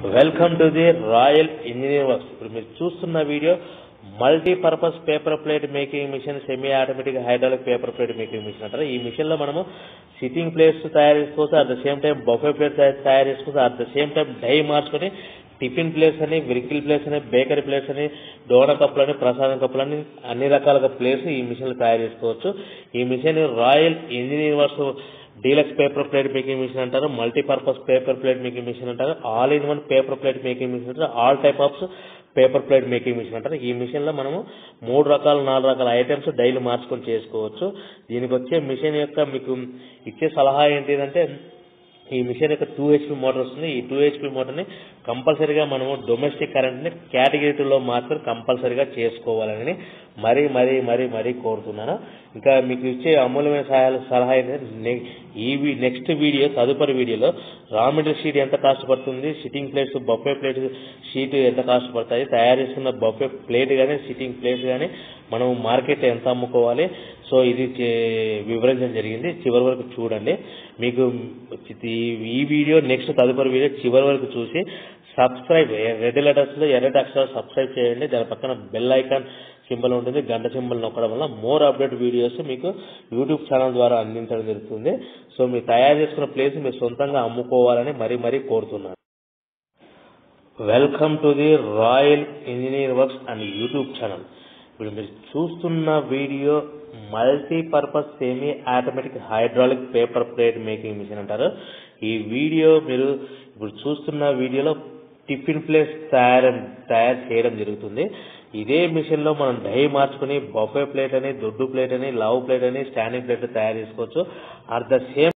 welcome to the Royal Engineer Works ఇప్పుడు మీరు చూస్తున్న video multipurpose paper plate making machine semi automatic hydraulic paper plate making machine అంటారు ఈ machine లో మనము సిట్టింగ్ ప్లేట్స్ తయారు చేసుకోవచ్చు at the same time buffet plate తయారు చేసుకోవచ్చు at the same time die మార్చుకొని టిఫిన్ ప్లేట్స్ అని విరికిల్ ప్లేట్స్ అని బేకరీ ప్లేట్స్ అని డోన కప్పులని ప్రసాదం కప్పులని అన్ని రకాలుగా ప్లేట్స్ ఈ మిషన్ తయారు చేసుకోవచ్చు ఈ machine Royal Engineer Works deluxe paper plate making machine అంటారు multipurpose paper plate making machine అంటారు all in one paper plate making machine అంటారు all type of paper plate making machine అంటారు ఈ మిషన్ లో మనము మూడు రకాల నాలుగు రకాల ఐటమ్స్ డైలీ మార్చుకొని చేసుకోవచ్చు దీనికి వచ్చే మిషన్ యొక్క మీకు ఇచ్చే సలహా ఏంటిదంటే ఈ మిషన్ యొక్క టూ హెచ్పి మోటార్ వస్తుంది ఈ టూ హెచ్పి మోటార్ని కంపల్సరీగా మనము డొమెస్టిక్ కరెంట్ని కేటగిరీ టూలో మాత్రం కంపల్సరీగా చేసుకోవాలని మరీ మరీ మరీ మరీ కోరుతున్నాను ఇంకా మీకు ఇచ్చే అమూల్యమైన సహాయాలు సలహా ఏంటంటే ఈ నెక్స్ట్ వీడియో తదుపరి వీడియోలో రా మెటీరియల్ షీట్ ఎంత కాస్ట్ పడుతుంది sitting plates buffet plate sheet ఎంత కాస్ట్ పడతాయి తయారు చేసుకున్న బఫే ప్లేట్ కానీ సిట్టింగ్ ప్లేట్ కానీ మనం మార్కెట్ ఎంత అమ్ముకోవాలి సో ఇది వివరించడం జరిగింది చివరి వరకు చూడండి మీకు ఈ వీడియో నెక్స్ట్ తదుపరి వీడియో చివరి వరకు చూసి సబ్స్క్రైబ్ రెడ్ లెటర్స్ లో ఎర్రటి అక్షరాలు సబ్స్క్రైబ్ చేయండి దాని పక్కన బెల్ ఐకాన్ సింబల్ ఉంటుంది గంట సింబల్ నొక్కడం వల్ల మోర్ అప్డేట్ వీడియోస్ మీకు యూట్యూబ్ ఛానల్ ద్వారా అందించడం జరుగుతుంది సో మీరు తయారు చేసుకున్న ప్లేస్ మీరు సొంతంగా అమ్ముకోవాలని మరీ మరీ కోరుతున్నాను welcome to the Royal Engineer Works and YouTube channel ఇప్పుడు మీరు చూస్తున్న video multipurpose semi automatic hydraulic paper plate making machine అంటారు ఈ వీడియో మీరు ఇప్పుడు చూస్తున్న వీడియోలో టిఫిన్ ప్లేట్స్ తయారు తయారు చేయడం జరుగుతుంది ఇదే మిషన్ లో మనం డై మార్చుకుని బఫే ప్లేట్ అని దొడ్డు ప్లేట్ అని లవ్ ప్లేట్ అని స్టాండింగ్ ప్లేట్ తయారు చేసుకోవచ్చు అట్ ద సేమ్